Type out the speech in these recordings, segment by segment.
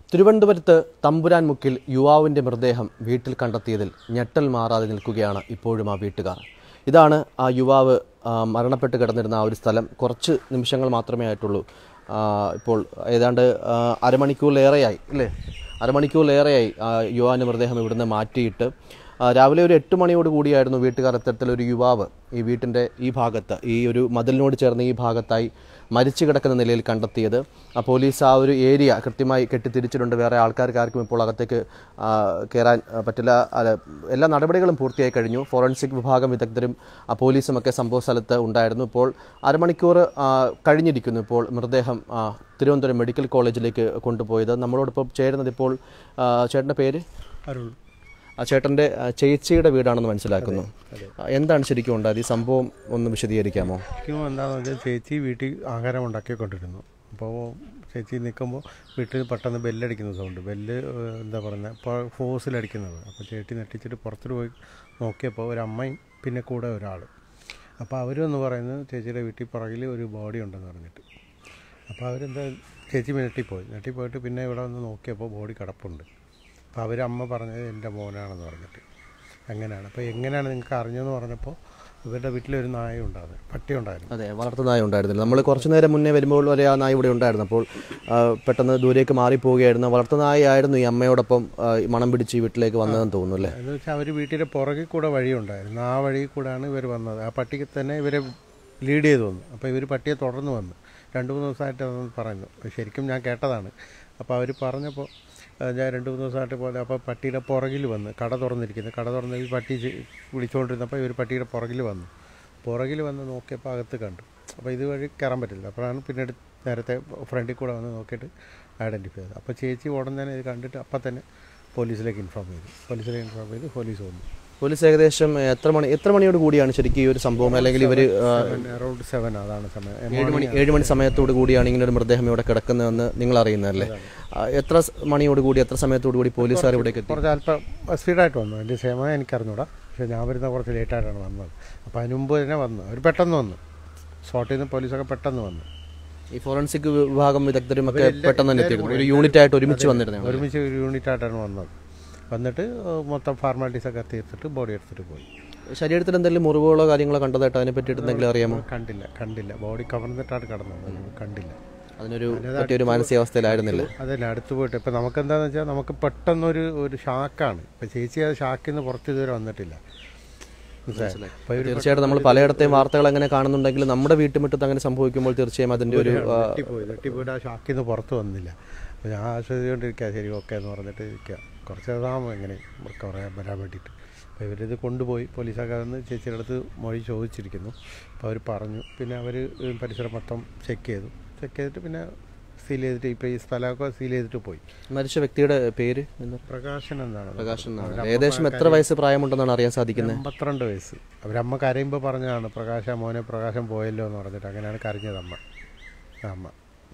തിരുവനന്തപുരത്ത് തമ്പുരാൻ മുക്കിൽ യുവാവിൻ്റെ മൃതദേഹം വീട്ടിൽ കണ്ടെത്തിയതിൽ ഞെട്ടൽ മാറാതെ നിൽക്കുകയാണ് ഇപ്പോഴും ആ വീട്ടുകാർ ഇതാണ് ആ യുവാവ് ആ, മരണപ്പെട്ട് കിടന്നിരുന്ന ആ ഒരു സ്ഥലം കുറച്ച് നിമിഷങ്ങൾ മാത്രമേ ആയിട്ടുള്ളൂ ആ, ഇപ്പോൾ ഏതാണ്ട് ആ, അരമണിക്കൂറിലേറെയായി അല്ലേ അരമണിക്കൂറിലേറെയായി ആ യുവാവിൻ്റെ മൃതദേഹം ഇവിടുന്ന് മാറ്റിയിട്ട് ആ, രാവിലെ ഒരു എട്ട് മണിയോട് കൂടിയായിരുന്നു വീട്ടുകാർ ഇത്തരത്തിലൊരു യുവാവ് ഈ വീട്ടിൻ്റെ ഈ ഭാഗത്ത് ഈ ഒരു മതിലിനോട് ചേർന്ന് ഈ ഭാഗത്തായി മരിച്ചു കിടക്കുന്ന നിലയിൽ കണ്ടെത്തിയത് ആ പോലീസ് ആ ഒരു ഏരിയ കൃത്യമായി കെട്ടിത്തിരിച്ചിട്ടുണ്ട് വേറെ ആൾക്കാർക്ക് ആർക്കും ഇപ്പോൾ അകത്തേക്ക് ആ, കയറാൻ ആ, പറ്റില്ല അല്ല, എല്ലാ നടപടികളും പൂർത്തിയായി കഴിഞ്ഞു ഫോറൻസിക് വിഭാഗം വിദഗ്ധരും ആ, പോലീസും ഒക്കെ സംഭവ സ്ഥലത്ത് ഉണ്ടായിരുന്നു ഇപ്പോൾ അരമണിക്കൂർ ആ, കഴിഞ്ഞിരിക്കുന്നു ഇപ്പോൾ മൃതദേഹം ആ, തിരുവനന്തപുരം മെഡിക്കൽ കോളേജിലേക്ക് കൊണ്ടുപോയത് നമ്മളോടൊപ്പം ചേരുന്നത് ഇപ്പോൾ ആ, ചേട്ടൻ്റെ പേര് അരുൾ ആ ചേട്ടൻ്റെ ആ, ചേച്ചിയുടെ വീടാണെന്ന് മനസ്സിലാക്കുന്നു ആ, എന്താണ് ശരിക്കും ഉണ്ടായത് ഈ സംഭവം ഒന്ന് വിശദീകരിക്കാമോ ശരിക്കും എന്താണെന്ന് വെച്ചാൽ ചേച്ചി വീട്ടിൽ ആഹാരം ഉണ്ടാക്കിക്കൊണ്ടിരുന്നു അപ്പോൾ ചേച്ചി നിൽക്കുമ്പോൾ വീട്ടിൽ പെട്ടെന്ന് ബെല്ലടിക്കുന്ന സൗണ്ട് ബെല്ല് ഏഹ്, എന്താ പറയുന്നത് ഇപ്പോൾ ഫോഴ്സിലടിക്കുന്നത് അപ്പോൾ ചേച്ചി നെട്ടിച്ചിട്ട് പുറത്തോട്ട് പോയി നോക്കിയപ്പോൾ ഒരു അമ്മയും പിന്നെ കൂടെ ഒരാൾ അപ്പോൾ അവരെന്ന് പറയുന്നത് ചേച്ചിയുടെ വീട്ടിൽ പുറകിൽ ഒരു ബോഡി ഉണ്ടെന്ന് പറഞ്ഞിട്ട് അപ്പോൾ അവരെന്താ ചേച്ചി നെട്ടിപ്പോയി നെട്ടിപ്പോയിട്ട് പിന്നെ ഇവിടെ വന്ന് നോക്കിയപ്പോൾ ബോഡി കിടപ്പുണ്ട് അപ്പോൾ അവരമ്മ പറഞ്ഞത് എൻ്റെ മോനാണെന്ന് പറഞ്ഞിട്ട് അങ്ങനെയാണ് അപ്പോൾ എങ്ങനെയാണ് നിങ്ങൾക്ക് അറിഞ്ഞതെന്ന് പറഞ്ഞപ്പോൾ ഇവരുടെ വീട്ടിലൊരു നായ ഉണ്ടായിരുന്നു പട്ടി ഉണ്ടായിരുന്നു അതെ വളർത്തു നായ ഉണ്ടായിരുന്നില്ല നമ്മൾ കുറച്ചു നേരം മുന്നേ വരുമ്പോൾ വരെ ആ നായ ഇവിടെ ഉണ്ടായിരുന്നു അപ്പോൾ ആ, പെട്ടെന്ന് ദൂരേക്ക് മാറിപ്പോവുകയായിരുന്നു വളർത്തു നായയായിരുന്നു ഈ അമ്മയോടൊപ്പം ആ, ഈ മണം പിടിച്ച് ഈ വീട്ടിലേക്ക് വന്നതെന്ന് തോന്നുന്നു അല്ലേ എന്ന് വെച്ചാൽ അവർ വീട്ടിൻ്റെ പുറകിൽ കൂടെ വഴിയുണ്ടായിരുന്നു ആ വഴി കൂടെയാണ് ഇവർ വന്നത് ആ പട്ടിക്ക് തന്നെ ഇവരെ ലീഡ് ചെയ്ത് വന്നു അപ്പോൾ ഇവർ പട്ടിയെ തുടർന്ന് വന്നു രണ്ട് മൂന്ന് ദിവസമായിട്ട് അതൊന്ന് പറയുന്നു അപ്പോൾ ശരിക്കും ഞാൻ കേട്ടതാണ് അപ്പോൾ അവർ പറഞ്ഞപ്പോൾ ആ, ഞാൻ രണ്ട് മൂന്ന് ദിവസമായിട്ട് പോലെ അപ്പോൾ പട്ടിയുടെ പുറകിൽ വന്ന് കട തുറന്നിരിക്കുന്നു കട തുറന്ന് ഈ പട്ടി ചെ- വിളിച്ചുകൊണ്ടിരുന്നപ്പോൾ ഇവർ പട്ടിയുടെ പുറകിൽ വന്നു പുറകിൽ വന്ന് നോക്കിയപ്പോൾ അകത്ത് കണ്ടു അപ്പോൾ ഇതുവഴി കയറാൻ പറ്റില്ല അപ്പോഴാണ് പിന്നീട് നേരത്തെ ഫ്രണ്ടിൽ കൂടെ വന്ന് നോക്കിയിട്ട് ഐഡൻറ്റിഫൈ ചെയ്തത് അപ്പോൾ ചേച്ചി ഉടൻ തന്നെ ഇത് കണ്ടിട്ട് അപ്പം തന്നെ പോലീസിലേക്ക് ഇൻഫോം ചെയ്തു പോലീസിലേക്ക് ഇൻഫോം ചെയ്ത് പോലീസ് വന്നു പോലീസ് ഏകദേശം എത്ര മണി എത്ര മണിയോട് കൂടിയാണ് ശരിക്കും ഈ ഒരു സംഭവം അല്ലെങ്കിൽ ഇവർ അറൗണ്ട് സെവൻ അതാണ് സമയം ഏഴ് മണി ഏഴ് മണി സമയത്തോട് കൂടിയാണ് ഇങ്ങനെ ഒരു മൃതദേഹം ഇവിടെ കിടക്കുന്നതെന്ന് നിങ്ങൾ അറിയുന്നതല്ലേ ആ, എത്ര സ് മണിയോട് കൂടി എത്ര സമയത്തോട് കൂടി പോലീസുകാർ ഇവിടേക്ക് എത്തി കുറച്ച് അല്പം സ്പീഡായിട്ട് വന്നു എൻ്റെ സമയം എനിക്കറിഞ്ഞൂടാ പക്ഷേ ഞാൻ വരുന്ന കുറച്ച് ലേറ്റായിട്ടാണ് വന്നത് അപ്പോൾ അതിന് മുമ്പ് തന്നെ വന്നു അവർ പെട്ടെന്ന് വന്നു സ്പോട്ടിൽ നിന്ന് പോലീസൊക്കെ പെട്ടെന്ന് വന്നു ഈ ഫോറൻസിക് വിഭാഗം വിദഗ്ധരും ഒക്കെ പെട്ടെന്ന് തന്നെ എത്തിയിരുന്നു ഒരു യൂണിറ്റ് ആയിട്ട് ഒരുമിച്ച് വന്നിരുന്നു ഒരുമിച്ച് ഒരു യൂണിറ്റ് ആയിട്ടാണ് വന്നത് വന്നിട്ട് മൊത്തം ഫോർമാലിറ്റീസ് ഒക്കെ തീർത്തിട്ട് ബോഡി എടുത്തിട്ട് പോയി ശരീരത്തിൽ എന്തെങ്കിലും മുറിവുകളോ കാര്യങ്ങളോ കണ്ടതായിട്ട് അതിനെ പറ്റിയിട്ട് എന്തെങ്കിലും അറിയാമോ കണ്ടില്ല കണ്ടില്ല ബോഡി കവർന്നിട്ടാണ് കിടന്നത് കണ്ടില്ല അതിനൊരു പറ്റിയൊരു മാനസികാവസ്ഥയിലായിരുന്നില്ല അതല്ല അടുത്ത് പോയിട്ട് ഇപ്പം നമുക്ക് എന്താണെന്ന് വെച്ചാൽ നമുക്ക് പെട്ടെന്നൊരു ഒരു ഷാക്കാണ് ഇപ്പം ചേച്ചി ആ ഷാക്കിൽ നിന്ന് പുറത്ത് ഇതുവരെ വന്നിട്ടില്ല മനസ്സിലായോ? അപ്പോൾ ഇവർ തീർച്ചയായിട്ടും നമ്മൾ പലയിടത്തെയും വാർത്തകൾ അങ്ങനെ കാണുന്നുണ്ടെങ്കിൽ നമ്മുടെ വീട്ടുമുറ്റത്ത് അങ്ങനെ സംഭവിക്കുമ്പോൾ തീർച്ചയായും അതിന്റെ ഒരു ആ, തട്ടിപ്പോയി തട്ടിപ്പോയിട്ട് ആ ഷാക്കിൽ നിന്ന് പുറത്ത് വന്നില്ല അപ്പോൾ ഞാൻ ആശ്വസിച്ചുകൊണ്ടിരിക്കുക ശരി ഓക്കെ എന്ന് പറഞ്ഞിട്ട് ഇരിക്കുക കുറച്ച് താമസം എങ്ങനെ കുറേ വരാൻ വേണ്ടിയിട്ട് അപ്പോൾ ഇവരിത് കൊണ്ടുപോയി പോലീസൊക്കെ വന്ന് ചേച്ചിയുടെ അടുത്ത് മൊഴി ചോദിച്ചിരിക്കുന്നു അപ്പോൾ അവർ പറഞ്ഞു പിന്നെ അവർ പരിസരം മൊത്തം ചെക്ക് ചെയ്തു ചെക്ക് ചെയ്തിട്ട് പിന്നെ സീൽ ചെയ്തിട്ട് ഇപ്പോൾ ഈ സ്ഥലമൊക്കെ സീൽ ചെയ്തിട്ട് പോയി മരിച്ച വ്യക്തിയുടെ പേര് എന്ന് പ്രകാശൻ എന്താണ് പ്രകാശൻ എന്നാണ് ഏകദേശം എത്ര വയസ്സ് പ്രായമുണ്ടെന്നാണ് അറിയാൻ സാധിക്കുന്നത് അമ്പത്തിരണ്ട് വയസ്സ് അവരമ്മ കരയുമ്പോൾ പറഞ്ഞതാണ് പ്രകാശ മോനെ പ്രകാശം പോയല്ലോ എന്ന് പറഞ്ഞിട്ട് അങ്ങനെയാണ് കരഞ്ഞത് അമ്മ ആ അമ്മ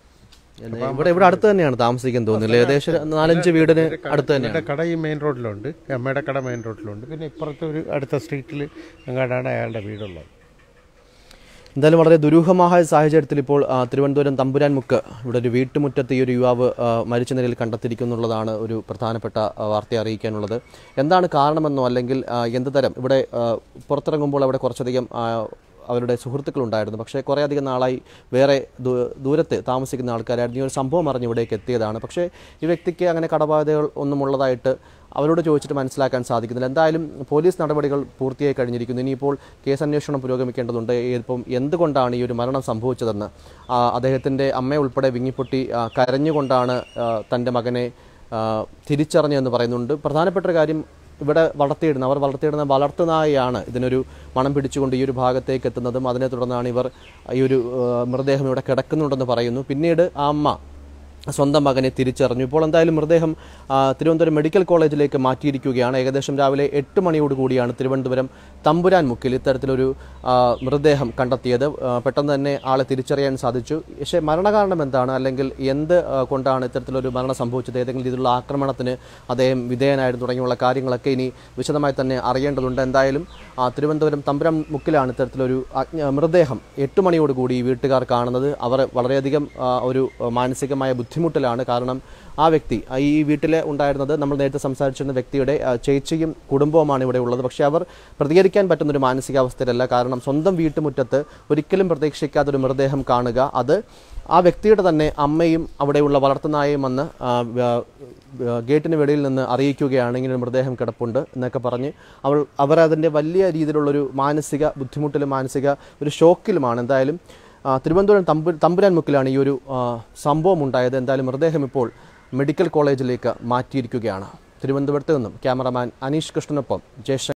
ഇവിടെ ഇവിടെ അടുത്ത് തന്നെയാണ് താമസിക്കാൻ തോന്നുന്നില്ല ഏകദേശം നാലഞ്ച് വീടിന് അടുത്ത് തന്നെയാണ് അമ്മയുടെ കട ഈ മെയിൻ റോഡിലുണ്ട് അമ്മയുടെ കട മെയിൻ റോഡിലുണ്ട് പിന്നെ ഇപ്പുറത്തെ ഒരു അടുത്ത സ്ട്രീറ്റിൽ എങ്ങാണ്ടാണ് അയാളുടെ വീടുള്ളത് എന്തായാലും വളരെ ദുരൂഹമായ സാഹചര്യത്തിൽ ഇപ്പോൾ ആ, തിരുവനന്തപുരം തമ്പുരാൻ മുക്ക് ഇവിടെ ഒരു വീട്ടുമുറ്റത്ത് ഈ ഒരു യുവാവ് ആ, മരിച്ച നിലയിൽ കണ്ടെത്തിയിരിക്കുന്നുള്ളതാണ് ഒരു പ്രധാനപ്പെട്ട ആ, വാർത്ത അറിയിക്കാനുള്ളത് എന്താണ് കാരണമെന്നോ അല്ലെങ്കിൽ ആ, എന്ത് തരം ഇവിടെ ആ, പുറത്തിറങ്ങുമ്പോൾ അവിടെ കുറച്ചധികം ആ, അവരുടെ സുഹൃത്തുക്കളുണ്ടായിരുന്നു പക്ഷേ കുറേയധികം നാളായി വേറെ ദൂ- ദൂരത്ത് താമസിക്കുന്ന ആൾക്കാരായിരുന്നു ഈ ഒരു സംഭവം അറിഞ്ഞ് ഇവിടേക്ക് എത്തിയതാണ് പക്ഷേ ഈ വ്യക്തിക്ക് അങ്ങനെ കടബാധ്യതകൾ ഒന്നും ഉള്ളതായിട്ട് അവരോട് ചോദിച്ചിട്ട് മനസ്സിലാക്കാൻ സാധിക്കുന്നില്ല എന്തായാലും പോലീസ് നടപടികൾ പൂർത്തിയായി കഴിഞ്ഞിരിക്കുന്നു ഇനിയിപ്പോൾ കേസ് അന്വേഷണം പുരോഗമിക്കേണ്ടതുണ്ട് ഇപ്പം എന്തുകൊണ്ടാണ് ഈ ഒരു മരണം സംഭവിച്ചതെന്ന് ആ, അദ്ദേഹത്തിൻ്റെ അമ്മ ഉൾപ്പെടെ വിങ്ങിപ്പൊട്ടി ആ, കരഞ്ഞുകൊണ്ടാണ് ആ, തൻ്റെ മകനെ ആ, തിരിച്ചറിഞ്ഞതെന്ന് പറയുന്നുണ്ട് പ്രധാനപ്പെട്ട ഒരു കാര്യം ഇവിടെ വളർത്തിയിടുന്ന അവർ വളർത്തിയിടുന്ന വളർത്തുനായാണ് ഇതിനൊരു മണം പിടിച്ചുകൊണ്ട് ഈ ഒരു ഭാഗത്തേക്ക് എത്തുന്നതും അതിനെ തുടർന്നാണ് ഇവർ ഈ ഒരു ആ, മൃതദേഹം ഇവിടെ കിടക്കുന്നുണ്ടെന്ന് പറയുന്നു പിന്നീട് ആ അമ്മ സ്വന്തം മകനെ തിരിച്ചറിഞ്ഞു ഇപ്പോൾ എന്തായാലും മൃതദേഹം ആ, തിരുവനന്തപുരം മെഡിക്കൽ കോളേജിലേക്ക് മാറ്റിയിരിക്കുകയാണ് ഏകദേശം രാവിലെ എട്ട് മണിയോട് കൂടിയാണ് തിരുവനന്തപുരം തമ്പുരാൻ മുക്കിൽ ഇത്തരത്തിലൊരു ആ, മൃതദേഹം കണ്ടെത്തിയത് ആ, പെട്ടെന്ന് തന്നെ ആളെ തിരിച്ചറിയാൻ സാധിച്ചു പക്ഷേ മരണകാരണം എന്താണ് അല്ലെങ്കിൽ എന്ത് ആ, കൊണ്ടാണ് ഇത്തരത്തിലൊരു മരണം സംഭവിച്ചത് ഏതെങ്കിലും രീതിയിലുള്ള ആക്രമണത്തിന് അദ്ദേഹം വിധേയനായിരുന്നു തുടങ്ങിയുള്ള കാര്യങ്ങളൊക്കെ ഇനി വിശദമായി തന്നെ അറിയേണ്ടതുണ്ട് എന്തായാലും ആ, തിരുവനന്തപുരം തമ്പുരാൻ മുക്കിലാണ് ഇത്തരത്തിലൊരു അജ്ഞ മൃതദേഹം എട്ട് മണിയോട് കൂടി ഈ വീട്ടുകാർ കാണുന്നത് അവർ വളരെയധികം ആ, ഒരു മാനസികമായ ബുദ്ധി ബുദ്ധിമുട്ടിലാണ് കാരണം ആ വ്യക്തി ആ ഈ വീട്ടിൽ ഉണ്ടായിരുന്നത് നമ്മൾ നേരത്തെ സംസാരിച്ചിരുന്ന വ്യക്തിയുടെ ആ, ചേച്ചിയും കുടുംബവുമാണ് ഇവിടെ ഉള്ളത് പക്ഷേ അവർ പ്രതികരിക്കാൻ പറ്റുന്നൊരു മാനസികാവസ്ഥയിലല്ല കാരണം സ്വന്തം വീട്ടുമുറ്റത്ത് ഒരിക്കലും പ്രതീക്ഷിക്കാത്ത ഒരു മൃതദേഹം കാണുക അത് ആ വ്യക്തിയുടെ തന്നെ അമ്മയും അവിടെയുള്ള വളർത്തുനായയും വന്ന് ആ, വ- വ- ഗേറ്റിന് വെളിയിൽ നിന്ന് അറിയിക്കുകയാണ് ഇങ്ങനെ ഒരു മൃതദേഹം കിടപ്പുണ്ട് എന്നൊക്കെ പറഞ്ഞ് അവൾ അവർ അതിൻ്റെ വലിയ രീതിയിലുള്ളൊരു മാനസിക ബുദ്ധിമുട്ടിലും മാനസിക ഒരു ഷോക്കിലുമാണ് എന്തായാലും ആ, തിരുവനന്തപുരം തമ്പു തമ്പുരാൻ മുക്കിലാണ് ഈ ഒരു ആ, സംഭവം ഉണ്ടായത് എന്തായാലും മൃതദേഹം ഇപ്പോൾ മെഡിക്കൽ കോളേജിലേക്ക് മാറ്റിയിരിക്കുകയാണ് തിരുവനന്തപുരത്ത് നിന്നും ക്യാമറമാൻ അനീഷ് കൃഷ്ണനൊപ്പം ജയശങ്കർ